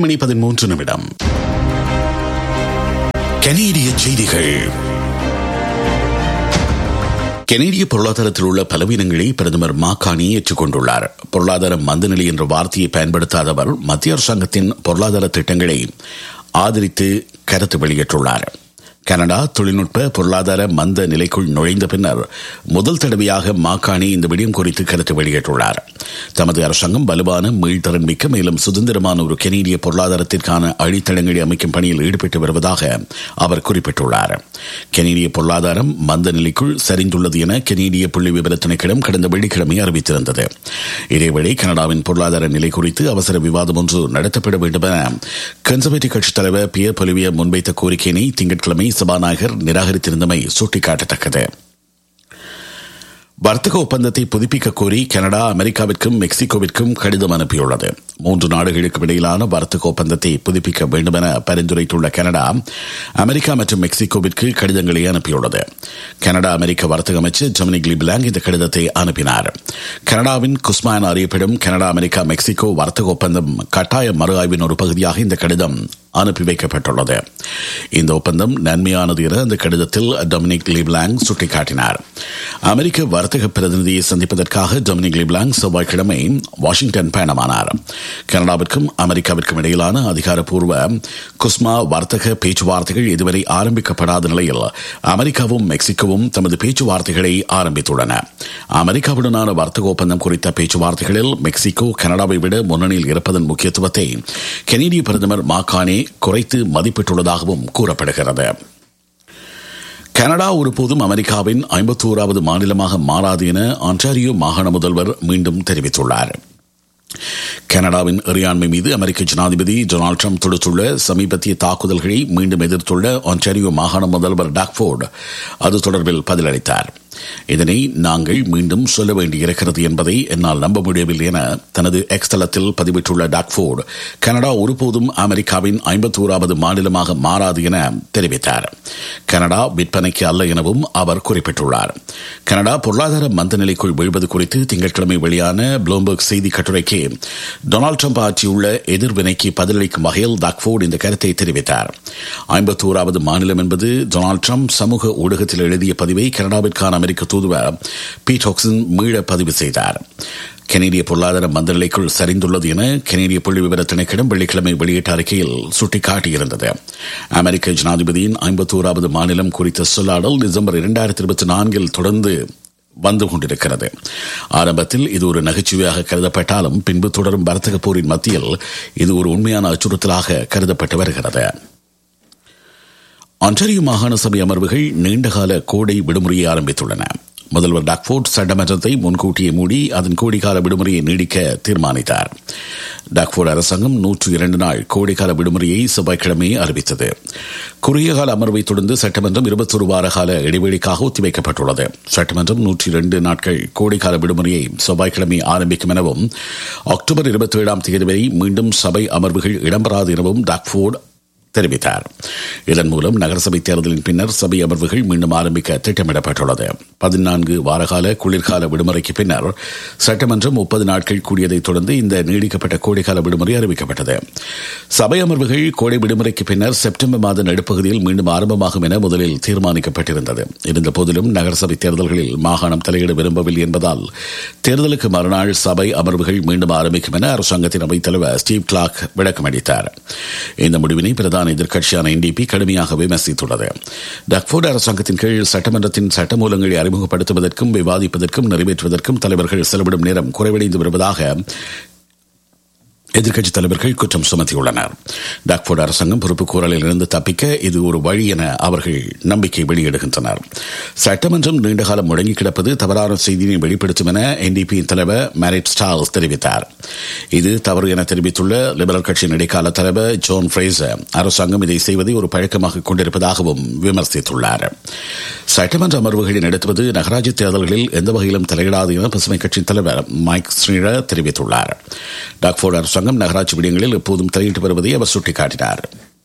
மணி பதிமூன்று நிமிடம் கனேடிய செய்திகள் கனேடிய பொருளாதாரத்தில் உள்ள பலவீனங்களை பிரதமர் மாகாணி ஏற்றுக்கொண்டுள்ளார் பொருளாதார மந்தநிலை என்ற வார்த்தையை பயன்படுத்தாத அவர் மத்திய அரசாங்கத்தின் பொருளாதார திட்டங்களை ஆதரித்து கருத்து வெளியிட்டுள்ளார் கனடா தொழில்நுட்ப பொருளாதார மந்த நிலைக்குள் நுழைந்த பின்னர் முதல் தடவையாக மாக்காணி இந்த விடயம் குறித்து கருத்து வெளியிட்டுள்ளார் தமது அரசாங்கம் வலுவான மீள்திறன் மிக்க மேலும் சுதந்திரமான ஒரு கெனேடிய பொருளாதாரத்திற்கான அடித்தளங்களை அமைக்கும் பணியில் ஈடுபட்டு வருவதாக அவர் குறிப்பிட்டுள்ளார் கெனேடிய பொருளாதாரம் மந்த நிலைக்குள் சரிந்துள்ளது என கெனேடிய புள்ளி விவர திணைக்களம் கடந்த வெள்ளிக்கிழமை அறிவித்திருந்தது இதேவேளை கனடாவின் பொருளாதார நிலை குறித்து அவசர விவாதம் ஒன்று நடத்தப்பட வேண்டும் என கன்சர்வேட்டிவ் கட்சித் தலைவர் பியர் பொலிவிய முன்வைத்த கோரிக்கையினை திங்கட்கிழமை சபாநாயகர் நிராகரித்திருந்தமை சுட்டிக்காட்டத்தக்கது வர்த்தக ஒப்பந்தத்தை புதுப்பிக்க கோரி கனடா அமெரிக்காவிற்கும் மெக்சிகோவிற்கும் கடிதம் அனுப்பியுள்ளது மூன்று நாடுகளுக்கும் இடையிலான வர்த்தக ஒப்பந்தத்தை புதுப்பிக்க வேண்டும் என பரிந்துரைத்துள்ள கனடா அமெரிக்கா மற்றும் மெக்சிகோவிற்கு கடிதங்களை அனுப்பியுள்ளது கனடா அமெரிக்க வர்த்தக அமைச்சர் ஜெமினி கிளிபிலாங் இந்த கடிதத்தை அனுப்பினார் கனடாவின் குஸ்மா என அறியப்படும் கனடா அமெரிக்கா மெக்சிகோ வர்த்தக ஒப்பந்தம் கட்டாய மறு ஆய்வின் ஒரு பகுதியாக இந்த கடிதம் அனுப்பி வைக்கப்பட்டுள்ளது இந்த ஒப்பந்தம் நன்மையானது என அந்த கடிதத்தில் டொமினிக் லிப்லாங் சுட்டிக்காட்டினார் அமெரிக்க வர்த்தக பிரதிநிதியை சந்திப்பதற்காக டொமினிக் லிப்லாங் செவ்வாய்க்கிழமை வாஷிங்டன் பயணமானார் கனடாவிற்கும் அமெரிக்காவிற்கும் இடையிலான அதிகாரப்பூர்வ குஸ்மா வர்த்தக பேச்சுவார்த்தைகள் இதுவரை ஆரம்பிக்கப்படாத நிலையில் அமெரிக்காவும் மெக்சிகோவும் தமது பேச்சுவார்த்தைகளை ஆரம்பித்துள்ளன அமெரிக்காவுடனான வர்த்தக ஒப்பந்தம் குறித்த பேச்சுவார்த்தைகளில் மெக்சிகோ கனடாவை விட முன்னணியில் இருப்பதன் முக்கியத்துவத்தை கெனடிய பிரதமர் மாகானே குறைத்து மதிப்பிட்டுள்ளதாகவும் கூறப்படுகிறது கனடா ஒருபோதும் அமெரிக்காவின் ஐம்பத்தோராவது மாநிலமாக மாறாது என ஆன்டாரியோ மாகாண முதல்வர் மீண்டும் தெரிவித்துள்ளார் கனடாவின் இறையாண்மை மீது அமெரிக்க ஜனாதிபதி டொனால்டு ட்ரம்ப் தொடுத்துள்ள சமீபத்திய தாக்குதல்களை மீண்டும் எதிர்த்துள்ள ஆன்டாரியோ மாகாண முதல்வர் டாக்ஃபோர்டு அது தொடர்பில் பதிலளித்தார் இதனை நாங்கள் மீண்டும் சொல்ல வேண்டியிருக்கிறது என்பதை என்னால் நம்ப முடியவில்லை என தனது எக்ஸ் தளத்தில் பதிவிட்டுள்ள டாக்ஃபோர்டு கனடா ஒருபோதும் அமெரிக்காவின் ஐம்பத்தோராவது மாநிலமாக மாறாது என தெரிவித்தார் கனடா விற்பனைக்கு அல்ல எனவும் அவர் குறிப்பிட்டுள்ளார் கனடா பொருளாதார மந்த நிலைக்குள் வீழ்வது குறித்து திங்கட்கிழமை வெளியான ப்ளூம்பர்க் செய்தி கட்டுரைக்கு டொனால்டு ட்ரம்ப் ஆற்றியுள்ள எதிர்வினைக்கு பதிலளிக்கும் வகையில் டாக்ஃபோர்டு இந்த கருத்தை தெரிவித்தார் ஐம்பத்தோராவது மாநிலம் என்பது டொனால்டு ட்ரம்ப் சமூக ஊடகத்தில் எழுதிய பதிவை கனடாவிற்கான அமெரிக்க தூதுவர் பீட் ஹாக்சன் மீள பதிவு செய்தார் கனேடிய பொருளாதார மந்தநிலைக்குள் சரிந்துள்ளது என கனேடிய புள்ளி விவர திணைக்களம் வெள்ளிக்கிழமை வெளியிட்ட அறிக்கையில் சுட்டிக்காட்டியிருந்தது அமெரிக்க ஜனாதிபதியின் ஐம்பத்தோராவது மாநிலம் குறித்த சொல்லாடல் டிசம்பர் இரண்டாயிரத்தி இருபத்தி நான்கில் தொடர்ந்து வந்து கொண்டிருக்கிறது ஆரம்பத்தில் இது ஒரு நகைச்சுவையாக கருதப்பட்டாலும் பின்பு தொடரும் வர்த்தக போரின் மத்தியில் இது ஒரு உண்மையான அச்சுறுத்தலாக கருதப்பட்டு வருகிறது ஆன்டாரியோ மாகாண சபை அமர்வுகள் நீண்டகால கோடை விடுமுறையை ஆரம்பித்துள்ளன முதல்வர் டாக்ஃபோர்ட் சட்டமன்றத்தை முன்கூட்டியே மூடி அதன் கோடைக்கால விடுமுறையை நீடிக்க தீர்மானித்தார் டாக்ஃபோர்ட் அரசாங்கம் நூற்று இரண்டு நாள் கோடைக்கால விடுமுறையை செவ்வாய்க்கிழமை அறிவித்தது குறுகிய கால அமர்வை தொடர்ந்து சட்டமன்றம் இருபத்தொரு வார கால இடைவெளிக்காக ஒத்திவைக்கப்பட்டுள்ளது சட்டமன்றம் நூற்றி இரண்டு நாட்கள் கோடைக்கால விடுமுறையை செவ்வாய்க்கிழமை ஆரம்பிக்கும் எனவும் அக்டோபர் இருபத்தி ஏழாம் தேதி வரை மீண்டும் சபை அமர்வுகள் இடம்பெறாது எனவும் டாக்ஃபோர்ட் தெரிவித்தார் இதன் மூலம் நகரசபை தேர்தலின் பின்னர் சபை அமர்வுகள் மீண்டும் ஆரம்பிக்க திட்டமிடப்பட்டுள்ளது பதினான்கு வாரகால குளிர்கால விடுமுறைக்கு பின்னர் சட்டமன்றம் முப்பது நாட்கள் கூடியதைத் தொடர்ந்து இந்த நீடிக்கப்பட்ட கோடைக்கால விடுமுறை அறிவிக்கப்பட்டது சபை அமர்வுகள் கோடை விடுமுறைக்கு பின்னர் செப்டம்பர் மாத நடுப்பகுதியில் மீண்டும் ஆரம்பமாகும் என முதலில் தீர்மானிக்கப்பட்டிருந்தது இருந்த போதிலும் நகரசபை தேர்தல்களில் மாகாணம் தலையிட விரும்பவில்லை என்பதால் தேர்தலுக்கு மறுநாள் சபை அமர்வுகள் மீண்டும் ஆரம்பிக்கும் என அரசாங்கத்தின் அவைத்தலைவர் ஸ்டீவ் கிளாக் விளக்கமளித்தார் இந்த முடிவினை பிரதான எதிர்க்கட்சியான என்டிபி கடுமையாக விமர்சித்துள்ளது டக்ஃபோர்டு அரசாங்கத்தின் கீழ் சட்டமன்றத்தின் சட்டமூலங்களை அறிமுகப்படுத்துவதற்கும் விவாதிப்பதற்கும் நிறைவேற்றுவதற்கும் தலைவர்கள் செலவிடும் நேரம் குறைவடைந்து வருவதாக எதிர்க்கட்சித் தலைவர்கள் குற்றம் சுமத்தியுள்ளனர் டாக்ஃபோர்டு அரசாங்கம் பொறுப்பு கூறலில் இருந்து தப்பிக்க இது ஒரு வழி என அவர்கள் நம்பிக்கை வெளியிடுகின்றனர் சட்டமன்றம் நீண்டகாலம் முடங்கி கிடப்பது தவறான செய்தியை வெளிப்படுத்தும் என என்டிபியின் தலைவர் மேரிட் ஸ்டால்ஸ் தெரிவித்தார் இது தவறு என தெரிவித்துள்ள லிபரல் கட்சியின் இடைக்கால தலைவர் ஜோன் ஃப்ரேசர் அரசாங்கம் இதை செய்வதை ஒரு பழக்கமாக கொண்டிருப்பதாகவும் விமர்சித்துள்ளார் சட்டமன்ற அமர்வுகளை நடத்துவது நகராட்சி தேர்தல்களில் எந்த வகையிலும் தலையிடாது என பசுமை கட்சியின் தலைவர் மைக் ஸ்ரீர தெரிவித்துள்ளார் டாக்ஃபோர்டு அரசாங்கம் நகராட்சி விடயங்களில் எப்போதும் தலையிட்டு வருவதை அவர் சுட்டிக்காட்டினார்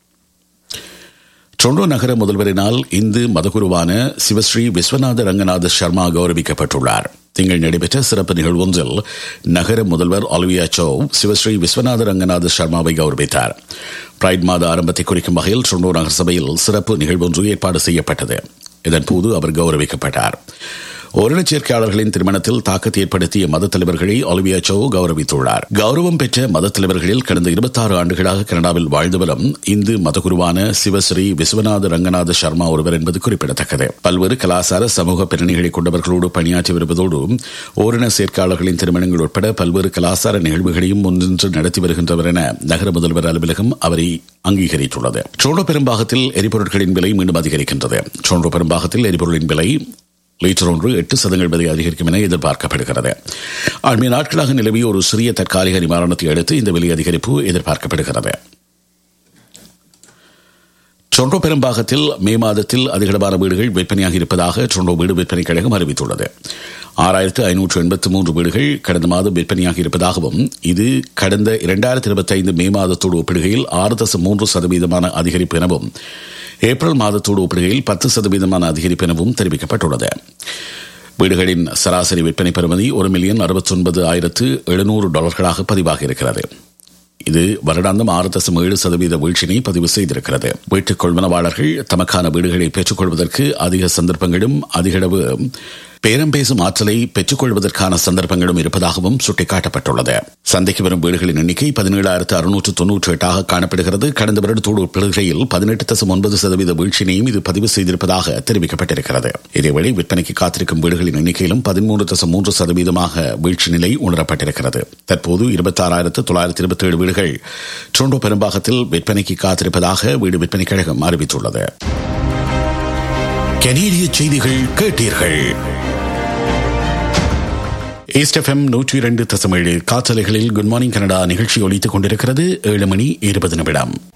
டொரண்டோ நகர முதல்வரினால் இந்து மதகுருவான சிவஸ்ரீ விஸ்வநாத ரங்கநாத சர்மா கௌரவிக்கப்பட்டுள்ளார் திங்கள் நடைபெற்ற சிறப்பு நிகழ்வு ஒன்றில் நகர முதல்வர் ஒலிவியா சோ சிவஸ்ரீ விஸ்வநாத ரங்கநாத சர்மாவை கௌரவித்தார் பிரைட் மாத ஆரம்பத்தை குறிக்கும் வகையில் ட்ரோண்டோ நகரசபையில் சிறப்பு நிகழ்வு ஒன்று ஏற்பாடு செய்யப்பட்டது இதன்போது அவர் கௌரவிக்கப்பட்டார் ஓரின சேர்க்கையாளர்களின் திருமணத்தில் தாக்கத்தை ஏற்படுத்திய மத தலைவர்களை ஒலிவியா சோ கௌரவித்துள்ளார் கௌரவம் பெற்ற மத தலைவர்களில் கடந்த இருபத்தாறு ஆண்டுகளாக கனடாவில் வாழ்ந்து வரும் இந்து மதகுருவான சிவஸ்ரீ விஸ்வநாத ரங்கநாத சர்மா ஒருவர் என்பது குறிப்பிடத்தக்கது பல்வேறு கலாச்சார சமூக பின்னணிகளை கொண்டவர்களோடு பணியாற்றி வருவதோடு ஓரின சேர்க்கையாளர்களின் திருமணங்கள் உட்பட பல்வேறு கலாச்சார நிகழ்வுகளையும் முன்னின்று நடத்தி வருகின்றவர் என நகர முதல்வர் அலுவலகம் அவரை அங்கீகரித்துள்ளது ட்ரோண்டோ பெரும்பாகத்தில் எரிபொருட்களின் விலை மீண்டும் அதிகரிக்கின்றது ட்ரோண்டோ பெரும்பாகத்தில் எரிபொருளின் விலை லிட்டர் ஒன்று எட்டு சதங்கள் வரை அதிகரிக்கும் என எதிர்பார்க்கப்படுகிறது அண்மைய நாட்களாக நிலவிய ஒரு சிறிய தற்காலிக நிவாரணத்தை அடுத்து இந்த விலை அதிகரிப்பு எதிர்பார்க்கப்படுகிறது டொரண்டோ பெரும்பாகத்தில் மே மாதத்தில் அதிகளவான வீடுகள் விற்பனையாக இருப்பதாக டொரண்டோ வீடு விற்பனை கழகம் அறிவித்துள்ளது ஆறாயிரத்து ஐநூற்று எண்பத்தி மூன்று வீடுகள் கடந்த மாதம் விற்பனையாக இருப்பதாகவும் இது கடந்த இரண்டாயிரத்தி இருபத்தி ஐந்து மே மாதத்தோடு ஒப்பிடுகையில் ஆறு தசம் மூன்று சதவீதமான அதிகரிப்பு எனவும் ஏப்ரல் மாதத்தோடு ஒப்பிடுகையில் பத்து சதவீதமான அதிகரிப்பு எனவும் தெரிவிக்கப்பட்டுள்ளது வீடுகளின் சராசரி விற்பனை பெறுமதி ஒரு மில்லியன் அறுபத்தி ஒன்பது ஆயிரத்து எழுநூறு டாலர்களாக பதிவாகி இருக்கிறது இது வருடாந்தம் ஆறு தசம் ஏழு சதவீத வீழ்ச்சியினை பதிவு செய்திருக்கிறது வீட்டுக் கொள்வனவாளர்கள் தமக்கான வீடுகளை பெற்றுக்கொள்வதற்கு அதிக சந்தர்ப்பங்களும் அதிகளவு பேரம் பேசும் ஆற்றலை பெற்றுக்கொள்வதற்கான சந்தர்ப்பங்களும் இருப்பதாகவும் சுட்டிக்காட்டப்பட்டுள்ளது சந்தைக்கு வரும் வீடுகளின் எண்ணிக்கை பதினேழாயிரத்து அறுநூற்று தொன்னூற்றி எட்டாக காணப்படுகிறது கடந்த வருடத்தோடு ஒப்பிடுகையில் பதினெட்டு தசம் ஒன்பது சதவீத வீழ்ச்சியினையும் இது பதிவு செய்திருப்பதாக தெரிவிக்கப்பட்டிருக்கிறது இதேவேளை விற்பனைக்கு காத்திருக்கும் வீடுகளின் எண்ணிக்கையிலும் பதிமூன்று தசம் மூன்று சதவீதமாக வீழ்ச்சி நிலை உணரப்பட்டிருக்கிறது தற்போது இருபத்தாறாயிரத்து தொள்ளாயிரத்து இருபத்தி ஏழு வீடுகள் ட்ரோண்டோ பெரும்பாகத்தில் விற்பனைக்கு காத்திருப்பதாக வீடு விற்பனை கழகம் அறிவித்துள்ளது கனேடிய செய்திகள் கேட்டீர்கள் ஈஸ்ட் எஃப்எம் நூற்றி இரண்டு தசமேழு காற்றலைகளில் குட் மார்னிங் கனடா நிகழ்ச்சி ஒலித்துக் கொண்டிருக்கிறது ஏழு மணி இருபது நிமிடம்